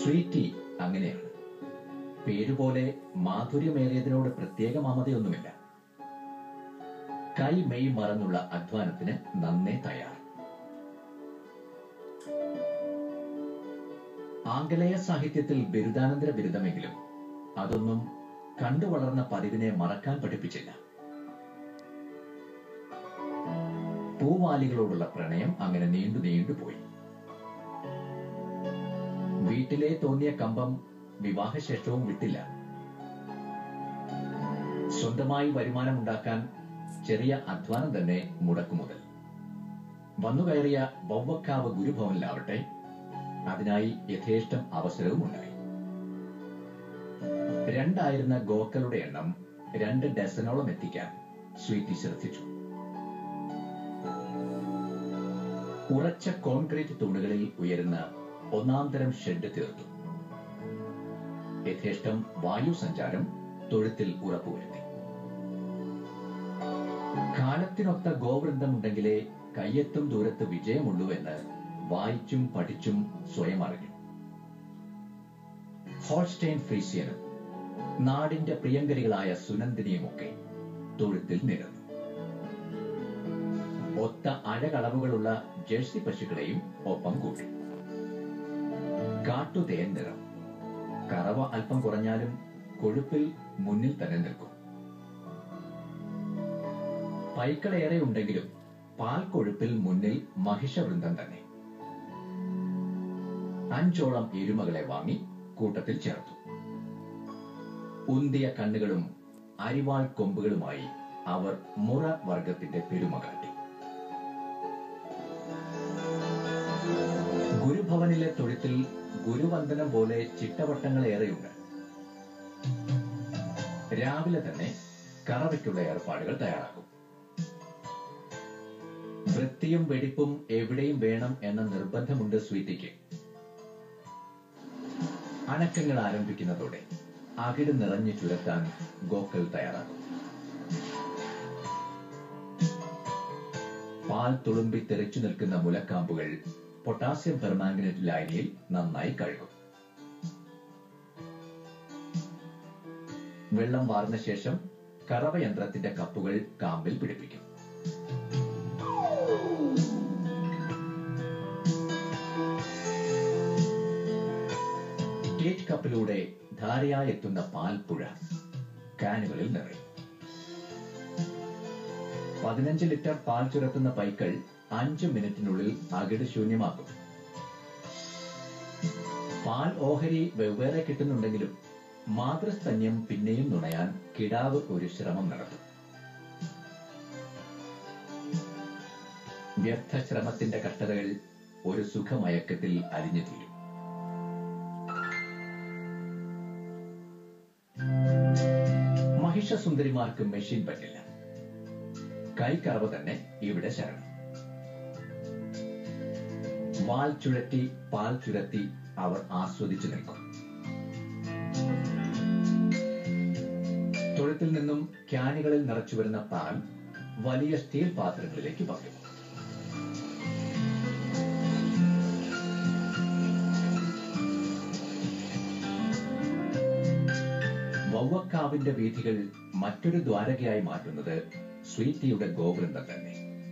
sweety അങ്ങനെയാണ് പേരുപോലെ മാധുര്യമേറിയതിനോട് പ്രത്യേക മമതയൊന്നുമില്ല കൈ മെയ് മറന്നുള്ള അധ്വാനത്തിന് നന്നേ തയ്യാർ ആംഗലേയ സാഹിത്യത്തിൽ ബിരുദാനന്തര ബിരുദമെങ്കിലും അതൊന്നും കണ്ടു വളർന്ന പതിവിനെ മറക്കാൻ പഠിപ്പിച്ചില്ല പൂവാലികളോടുള്ള പ്രണയം അങ്ങനെ നീണ്ടു നീണ്ടുപോയി വീട്ടിലെ തോന്നിയ കമ്പം വിവാഹശേഷവും വിട്ടില്ല സ്വന്തമായി വരുമാനമുണ്ടാക്കാൻ ചെറിയ അധ്വാനം തന്നെ മുടക്കുമുതൽ വന്നുകയറിയ വവ്വക്കാവ് ഗുരുഭവനിലാവട്ടെ അതിനായി യഥേഷ്ടം അവസരവും ഉണ്ടായി രണ്ടായിരുന്ന ഗോക്കളുടെ എണ്ണം രണ്ട് ഡസനോളം എത്തിക്കാൻ സ്വീറ്റി ശ്രദ്ധിച്ചു ഉറച്ച കോൺക്രീറ്റ് തൂണുകളിൽ ഉയരുന്ന ഒന്നാം തരം ഷെഡ് തീർത്തു യഥേഷ്ടം വായു സഞ്ചാരം തൊഴുത്തിൽ ഉറപ്പുവരുത്തി കാലത്തിനൊത്ത ഗോവൃന്ദമുണ്ടെങ്കിലേ കയ്യെത്തും ദൂരത്ത് വിജയമുള്ളൂ എന്ന് വായിച്ചും പഠിച്ചും സ്വയം അറിഞ്ഞു ഹോൾസ്റ്റൈൻ ഫ്രീസിയനും നാടിന്റെ പ്രിയങ്കരികളായ സുനന്ദിനിയുമൊക്കെ തൊഴുത്തിൽ നിരന്നു ഒത്ത അഴകളവുകളുള്ള ജേഴ്സി പശുക്കളെയും ഒപ്പം കൂട്ടി കാട്ടുതേൻ നിറം കറവ അല്പം കുറഞ്ഞാലും കൊഴുപ്പിൽ മുന്നിൽ തന്നെ നിൽക്കും പൈക്കളേറെ ഉണ്ടെങ്കിലും പാൽ കൊഴുപ്പിൽ മുന്നിൽ മഹിഷവൃന്ദം തന്നെ അഞ്ചോളം എരുമകളെ വാങ്ങി കൂട്ടത്തിൽ ചേർത്തു ഉന്തിയ കണ്ണുകളും അരിവാൾ കൊമ്പുകളുമായി അവർ മുറ വർഗത്തിന്റെ പെരുമ കാട്ടി ഗുരുഭവനിലെ തൊഴുത്തിൽ ഗുരുവന്ദനം പോലെ ചിട്ടവട്ടങ്ങളേറെയുണ്ട് രാവിലെ തന്നെ കറവയ്ക്കുള്ള ഏർപ്പാടുകൾ തയ്യാറാക്കും വൃത്തിയും വെടിപ്പും എവിടെയും വേണം എന്ന നിർബന്ധമുണ്ട് സ്വീറ്റിക്ക് അനക്കങ്ങൾ ആരംഭിക്കുന്നതോടെ അകിട് നിറഞ്ഞു ചുരത്താൻ ഗോക്കൽ തയ്യാറാക്കും പാൽ തുളുമ്പി തെറിച്ചു നിൽക്കുന്ന മുലക്കാമ്പുകൾ പൊട്ടാസ്യം പെർമാംഗനേറ്റ് ലായനിയിൽ നന്നായി കഴുകും വെള്ളം വാർന്ന ശേഷം കറവ യന്ത്രത്തിന്റെ കപ്പുകൾ കാമ്പിൽ പിടിപ്പിക്കും ടേറ്റ് കപ്പിലൂടെ ധാരയായി എത്തുന്ന പാൽപ്പുഴ കാനുകളിൽ നിറയും പതിനഞ്ച് ലിറ്റർ പാൽ ചുരത്തുന്ന പൈക്കൾ അഞ്ച് മിനിറ്റിനുള്ളിൽ അകിട് ശൂന്യമാക്കും പാൽ ഓഹരി വെവ്വേറെ കിട്ടുന്നുണ്ടെങ്കിലും മാതൃസ്തന്യം പിന്നെയും നുണയാൻ കിടാവ് ഒരു ശ്രമം നടത്തും വ്യർത്ഥ ശ്രമത്തിന്റെ കഷ്ടതകൾ ഒരു സുഖമയക്കത്തിൽ അലിഞ്ഞു തീരും മഹിഷസുന്ദരിമാർക്ക് മെഷീൻ പറ്റില്ല കൈക്കറവ് തന്നെ ഇവിടെ ശരണം വാൽ ചുഴറ്റി പാൽ ചുരത്തി അവർ ആസ്വദിച്ചു നിൽക്കും തൊഴുത്തിൽ നിന്നും ക്യാനുകളിൽ നിറച്ചു വരുന്ന പാൽ വലിയ സ്റ്റീൽ പാത്രങ്ങളിലേക്ക് പകരും വവ്വക്കാവിന്റെ വീഥികൾ മറ്റൊരു ദ്വാരകയായി മാറ്റുന്നത് സ്വീറ്റിയുടെ ഗോവൃന്ദം തന്നെ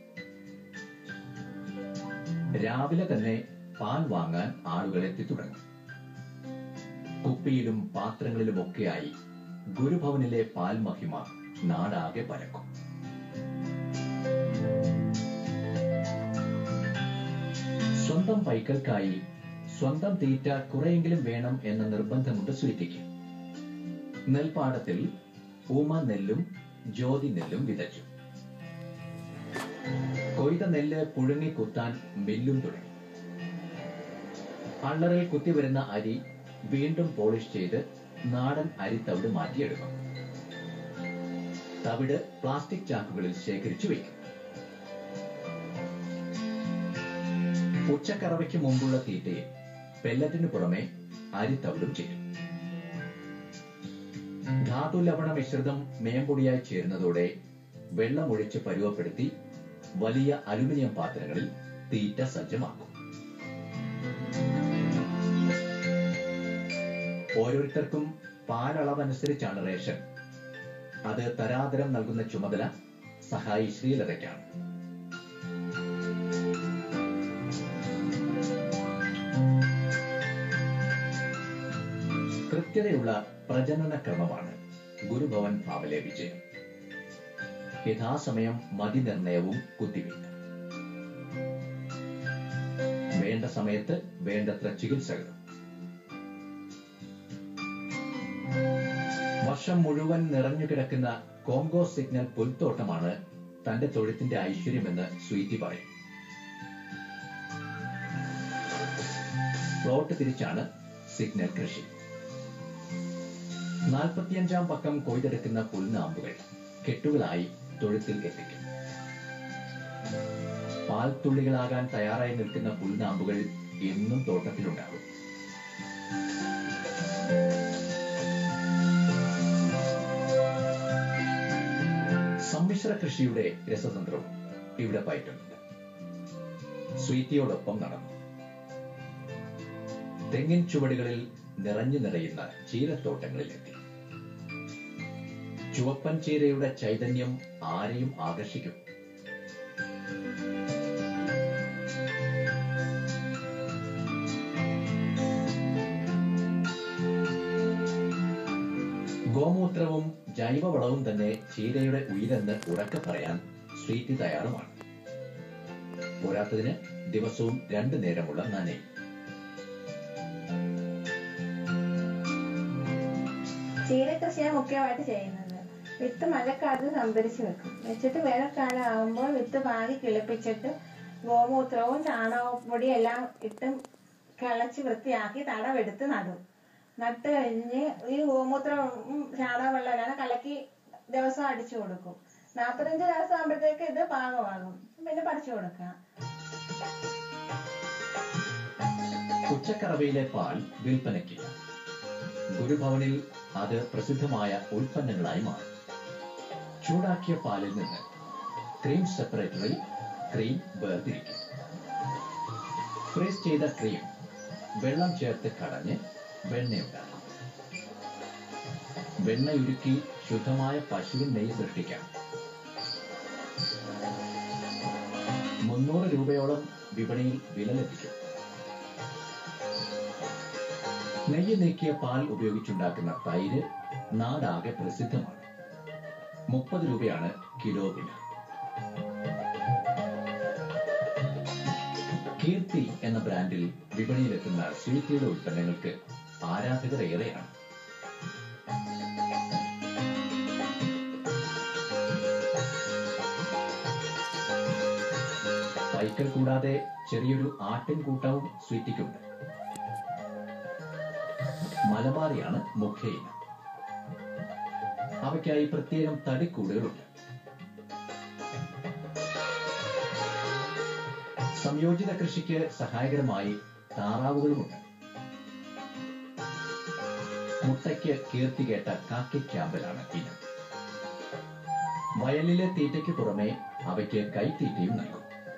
രാവിലെ തന്നെ പാൽ വാങ്ങാൻ ആളുകൾ എത്തിത്തുടങ്ങും കുപ്പിയിലും പാത്രങ്ങളിലുമൊക്കെയായി ഗുരുഭവനിലെ പാൽ മഹിമ നാടാകെ പരക്കും സ്വന്തം പൈക്കൽക്കായി സ്വന്തം തീറ്റ കുറെയെങ്കിലും വേണം എന്ന നിർബന്ധമുണ്ട് സ്വീറ്റിക്ക് നെൽപ്പാടത്തിൽ ഊമ നെല്ലും ജ്യോതി നെല്ലും വിതച്ചു കൊയ്ത നെല്ല് പുഴുങ്ങി കുത്താൻ മില്ലും തുടങ്ങി അള്ളറിൽ കുത്തിവരുന്ന അരി വീണ്ടും പോളിഷ് ചെയ്ത് നാടൻ അരിത്തവിട് മാറ്റിയെടുക്കും തവിട് പ്ലാസ്റ്റിക് ചാക്കുകളിൽ ശേഖരിച്ചു വയ്ക്കും ഉച്ചക്കറവയ്ക്ക് മുമ്പുള്ള തീറ്റയിൽ പെല്ലറ്റിന് പുറമെ അരിത്തവിടും ചെയ്യും ധാതു ലവണ മിശ്രിതം മേമ്പൊടിയായി ചേരുന്നതോടെ വെള്ളമൊഴിച്ച് പരുവപ്പെടുത്തി വലിയ അലുമിനിയം പാത്രങ്ങളിൽ തീറ്റ സജ്ജമാക്കും ഓരോരുത്തർക്കും പാലളവനുസരിച്ചാണ് റേഷൻ അത് തരാതരം നൽകുന്ന ചുമതല സഹായി ശ്രീലതയ്ക്കാണ് കൃത്യതയുള്ള പ്രജനന ക്രമമാണ് ഗുരുഭവൻ ഭാവലെ വിജയം യഥാസമയം മതിനിർണയവും കുത്തിവയ്പ് വേണ്ട സമയത്ത് വേണ്ടത്ര ചികിത്സകളും വർഷം മുഴുവൻ നിറഞ്ഞു കിടക്കുന്ന കോങ്കോ സിഗ്നൽ പുൽത്തോട്ടമാണ് തന്റെ തൊഴുത്തിന്റെ ഐശ്വര്യമെന്ന് സ്വീറ്റി പറയും പ്ലോട്ട് തിരിച്ചാണ് സിഗ്നൽ കൃഷി നാൽപ്പത്തിയഞ്ചാം പക്കം കൊയ്തെടുക്കുന്ന പുൽനാമ്പുകൾ കെട്ടുകളായി തൊഴുത്തിൽ എത്തിക്കും പാൽത്തുള്ളികളാകാൻ തയ്യാറായി നിൽക്കുന്ന പുൽനാമ്പുകൾ എന്നും തോട്ടത്തിലുണ്ടാകും സമ്മിശ്ര കൃഷിയുടെ രസതന്ത്രവും ഇവിടെ പയറ്റുന്നുണ്ട് സ്വീറ്റിയോടൊപ്പം നടന്നു തെങ്ങിൻ ചുവടുകളിൽ നിറഞ്ഞു നിറയുന്ന ചീരത്തോട്ടങ്ങളിലെത്തി ചുവപ്പൻ ചീരയുടെ ചൈതന്യം ആരെയും ആകർഷിക്കും ഗോമൂത്രവും ജൈവവളവും തന്നെ ചീരയുടെ ഉയരെന്ന് ഉറക്കെ പറയാൻ സ്വീറ്റി തയ്യാറുമാണ് പോരാത്തതിന് ദിവസവും രണ്ടു നേരമുള്ള നനയും ചീരകൃഷിയാണ് മുഖ്യമായിട്ട് ചെയ്യുന്നത് വിത്ത് മഴക്കാലത്ത് സംഭരിച്ച് വെക്കും വെച്ചിട്ട് വേനൽക്കാലം ആകുമ്പോൾ വിത്ത് പാകി കിളിപ്പിച്ചിട്ട് ഗോമൂത്രവും ചാണകപ്പൊടിയും എല്ലാം ഇട്ട് കിളച്ച് വൃത്തിയാക്കി തടവെടുത്ത് നടും നട്ട് കഴിഞ്ഞ് ഈ ഗോമൂത്രവും ചാണകവെള്ളം എല്ലാം കലക്കി ദിവസം അടിച്ചു കൊടുക്കും നാൽപ്പത്തഞ്ച് ദിവസം ആകുമ്പോഴത്തേക്ക് ഇത് പാകമാകും പിന്നെ പറിച്ചു കൊടുക്കാം ഉച്ചക്കറവയിലെ പാൽ വിൽപ്പനയ്ക്കില്ല ഗുരുഭവനിൽ അത് പ്രസിദ്ധമായ ഉൽപ്പന്നങ്ങളായി മാറും ചൂടാക്കിയ പാലിൽ നിന്ന് ക്രീം സെപ്പറേറ്ററിൽ ക്രീം വേർതിരിക്കും ഫ്രീസ് ചെയ്ത ക്രീം വെള്ളം ചേർത്ത് കടഞ്ഞ് വെണ്ണയുണ്ടാക്കും വെണ്ണയുരുക്കി ശുദ്ധമായ പശുവിൻ നെയ്യ് സൃഷ്ടിക്കാം മുന്നൂറ് രൂപയോളം വിപണിയിൽ വില ലഭിക്കും നെയ്യ് നീക്കിയ പാൽ ഉപയോഗിച്ചുണ്ടാക്കുന്ന തൈര് നാടാകെ പ്രസിദ്ധമാണ് മുപ്പത് രൂപയാണ് കിലോ വില കീർത്തി എന്ന ബ്രാൻഡിൽ വിപണിയിലെത്തുന്ന സ്വീറ്റിയുടെ ഉൽപ്പന്നങ്ങൾക്ക് ആരാധകർ ഏറെയാണ് സൈക്കിൾ കൂടാതെ ചെറിയൊരു ആട്ടിൻകൂട്ടവും സ്വീറ്റിക്കുണ്ട് മലബാറിയാണ് മുഖ്യ ഇനം അവയ്ക്കായി പ്രത്യേകം തടിക്കൂടുകളുണ്ട് സംയോജിത കൃഷിക്ക് സഹായകരമായി താറാവുകളുമുണ്ട് മുട്ടയ്ക്ക് കീർത്തി കേട്ട കാക്കിക്യാമ്പലാണ് ഇനം വയലിലെ തീറ്റയ്ക്ക് പുറമെ അവയ്ക്ക് കൈത്തീറ്റയും നൽകും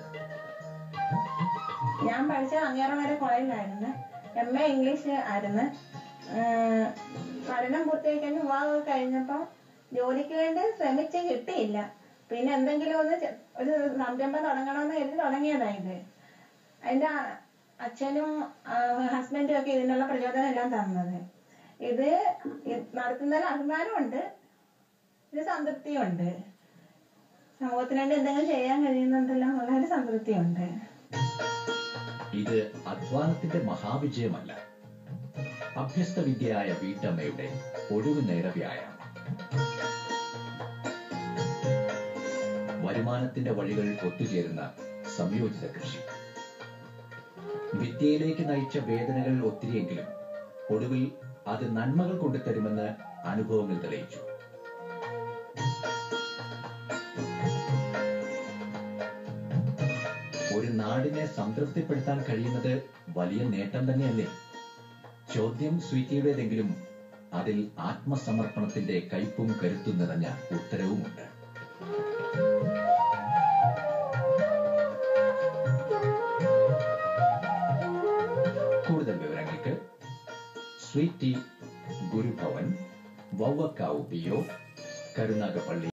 ഞാൻ പഠിച്ച അങ്ങേറ വരെ കോളേജിലായിരുന്നു എം എ ഇംഗ്ലീഷ് ആയിരുന്നു ആഹ് പഠനം പൂർത്തിയാക്കി വിവാഹം കഴിഞ്ഞപ്പോൾ ജോലിക്ക് വേണ്ടി ശ്രമിച്ച് കിട്ടിയില്ല പിന്നെ എന്തെങ്കിലും ഒന്ന് ചെ- ഒരു സംരംഭം തുടങ്ങണമെന്ന് കരുതി തുടങ്ങിയതായത് അതിന്റെ ആ- അച്ഛനും ഹസ്ബൻഡും ഒക്കെ ഇതിനുള്ള പ്രചോദനം എല്ലാം തന്നത് ഇത് ഇ- നടത്തുന്നതിൽ അഭിമാനമുണ്ട് ഒരു സംതൃപ്തിയുണ്ട് സമൂഹത്തിന് വേണ്ടി എന്തെങ്കിലും ചെയ്യാൻ കഴിയുന്നുണ്ടല്ലോ എന്നുള്ള ഒരു സംതൃപ്തിയുണ്ട് ഇത് അധ്വാനത്തിന്റെ മഹാവിജയമല്ല അഭ്യസ്ത വിദ്യയായ വീട്ടമ്മയുടെ ഒഴിവു നേര വ്യായാമം വരുമാനത്തിന്റെ വഴികൾ ഒത്തുചേരുന്ന സംയോജിത കൃഷി വിദ്യയിലേക്ക് നയിച്ച വേദനകൾ ഒത്തിരിയെങ്കിലും ഒടുവിൽ അത് നന്മകൾ കൊണ്ടുതരുമെന്ന് അനുഭവങ്ങൾ തെളിയിച്ചു ഒരു നാടിനെ സംതൃപ്തിപ്പെടുത്താൻ കഴിയുന്നത് വലിയ നേട്ടം തന്നെയല്ലേ ചോദ്യം സ്വീറ്റിയുടേതെങ്കിലും അതിൽ ആത്മസമർപ്പണത്തിന്റെ കയ്പും കരുത്തും നിറഞ്ഞ ഉത്തരവുമുണ്ട് കൂടുതൽ വിവരങ്ങൾക്ക് sweet tea Gurubhavan Vavvakkavu P O Karunagappally